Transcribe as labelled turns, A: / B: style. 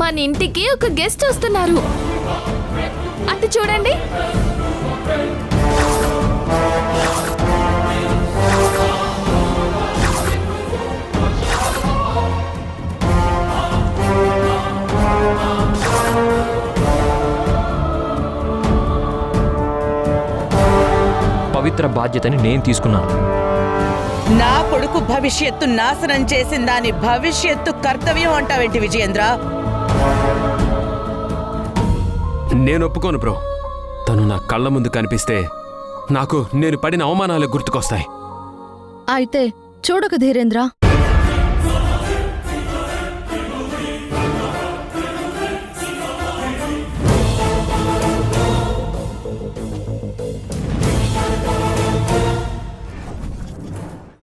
A: మన ఇంటికి ఒక గెస్ట్ వస్తున్నారు అటు చూడండి
B: పవిత్ర బాధ్యతని నేను తీసుకున్నాను
C: నా కొడుకు భవిష్యత్తు నాశనం చేసిన దాని భవిష్యత్తు కర్తవ్యం అంటావేంటి విజయేంద్ర
D: నేను ఒప్పుకోను బ్రో తను నా కళ్ళ ముందు కనిపిస్తే నాకు నేను పడిన అవమానాలు గుర్తుకొస్తాయి
E: అయితే చూడక ధీరేంద్ర